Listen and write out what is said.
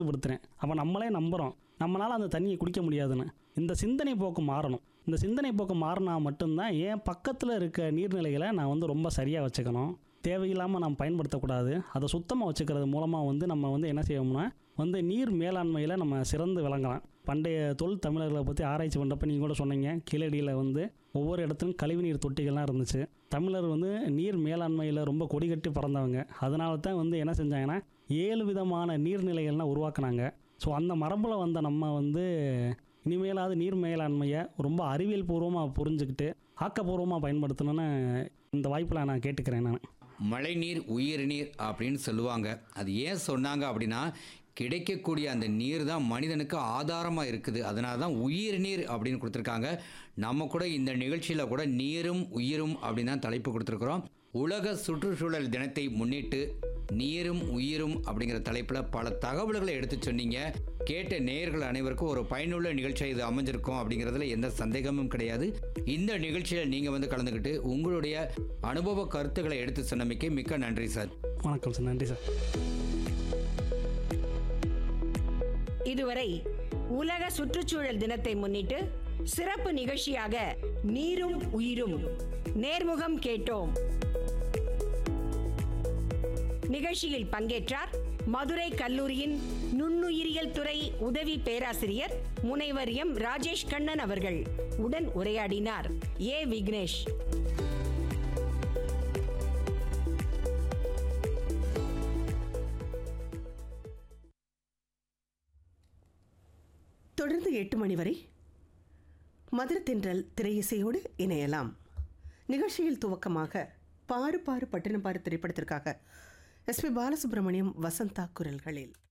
படுத்துறேன் அப்போ நம்மளே நம்புகிறோம் நம்மளால் அந்த தண்ணியை குடிக்க முடியாதுன்னு இந்த சிந்தனை போக்கு மாறணும் இந்த சிந்தனை போக்கு மாறினா மட்டும்தான் என் பக்கத்தில் இருக்க நீர்நிலைகளை நான் வந்து ரொம்ப சரியாக வச்சுக்கணும் தேவையில்லாமல் நாம் பயன்படுத்தக்கூடாது அதை சுத்தமாக வச்சுக்கிறது மூலமாக வந்து நம்ம வந்து என்ன செய்வோம்னா வந்து நீர் மேலாண்மையில் நம்ம சிறந்து விளங்கலாம் பண்டைய தொல் தமிழர்களை பற்றி ஆராய்ச்சி பண்ணுறப்ப நீங்கள் கூட சொன்னீங்க கீழடியில் வந்து ஒவ்வொரு இடத்துலையும் கழிவுநீர் தொட்டிகள்லாம் இருந்துச்சு தமிழர் வந்து நீர் மேலாண்மையில் ரொம்ப கொடிகட்டி பறந்தவங்க அதனால தான் வந்து என்ன செஞ்சாங்கன்னா ஏழு விதமான நீர்நிலைகள்லாம் உருவாக்குனாங்க ஸோ அந்த மரபில் வந்த நம்ம வந்து இனிமேலாவது நீர் மேலாண்மையை ரொம்ப அறிவியல் பூர்வமாக புரிஞ்சுக்கிட்டு ஆக்கப்பூர்வமாக பயன்படுத்தணும்னு இந்த வாய்ப்பில் நான் கேட்டுக்கிறேன் நான் மழைநீர் உயிர்நீர் அப்படின்னு சொல்லுவாங்க அது ஏன் சொன்னாங்க அப்படின்னா கிடைக்கக்கூடிய அந்த நீர் தான் மனிதனுக்கு ஆதாரமாக இருக்குது அதனால தான் உயிர் நீர் அப்படின்னு கொடுத்துருக்காங்க நம்ம கூட இந்த நிகழ்ச்சியில் கூட நீரும் உயிரும் அப்படின்னு தான் தலைப்பு கொடுத்துருக்குறோம் உலக சுற்றுச்சூழல் தினத்தை முன்னிட்டு நீரும் உயிரும் அப்படிங்கிற தலைப்பில் பல தகவல்களை எடுத்து சொன்னீங்க கேட்ட நேயர்கள் அனைவருக்கும் ஒரு பயனுள்ள நிகழ்ச்சியாக இது அமைஞ்சிருக்கும் அப்படிங்கிறதுல எந்த சந்தேகமும் கிடையாது இந்த நிகழ்ச்சியில் நீங்கள் வந்து கலந்துக்கிட்டு உங்களுடைய அனுபவ கருத்துக்களை எடுத்து சொன்னமைக்கு மிக்க நன்றி சார் வணக்கம் சார் நன்றி சார் இதுவரை உலக சுற்றுச்சூழல் தினத்தை முன்னிட்டு சிறப்பு நிகழ்ச்சியாக நீரும் உயிரும் நேர்முகம் கேட்டோம் நிகழ்ச்சியில் பங்கேற்றார் மதுரை கல்லூரியின் நுண்ணுயிரியல் துறை உதவி பேராசிரியர் முனைவர் எம் ராஜேஷ் கண்ணன் அவர்கள் உடன் உரையாடினார் ஏ விக்னேஷ் தொடர்ந்து எட்டு மணி வரை மதுரத்தென்றல் திரையிசையோடு இணையலாம் நிகழ்ச்சியில் துவக்கமாக பாரு பாரு பட்டினப்பாறு திரைப்படத்திற்காக எஸ்பி பாலசுப்ரமணியம் வசந்தா குரல்களில்